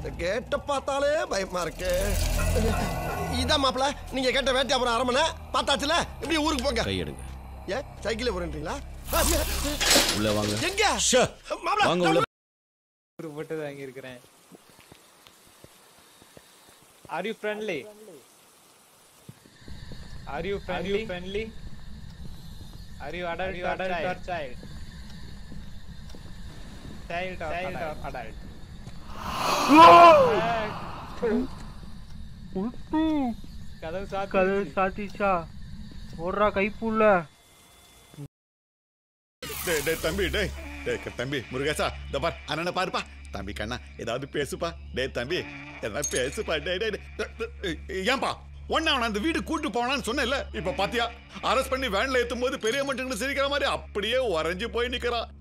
இந்த கேட்ட பார்த்தாலே பயமா இருக்கு இதான் மாப்பிள நீங்க கேட்ட வேட்டையாபுரம் அரமனை பார்த்தாச்சுல இப்படி ஊருக்கு போங்க கையெடுங்க ஏன் சைக்கிள் போறீங்களா உள்ள வாங்க எங்க ஷே. மாப்பிள வாங்க உள்ள ஒரு போட்டு வாங்கி இருக்கிறேன் are you friendly are you friendly friendly are you adult adult or child child child or adult கதவு சாத்து கதவு சாத்திச்சா ஓடுறா கைப்புள்ள டேய் டேய் தம்பி டேய் டேய் க- தம்பி முருகேசா இந்த பார் அண்ணனை பாருப்பா தம்பி கண்ணா ஏதாவது பேசுப்பா டேய் தம்பி ஏதாவது பேசுப்பா டேய் டேய் டேய். டேய், டேய், ஏன்பா ஒன்னு அவனை அந்த வீடு கூட்டு போனான்னு சொன்னேன்ல இப்ப பாத்தியா அரெஸ்ட் பண்ணி வேன்ல ஏத்தும் போது பெரிய மட்டும் சிரிக்கிற மாதிரி அப்படியே உறைஞ்சு போய் நிக்கிறான்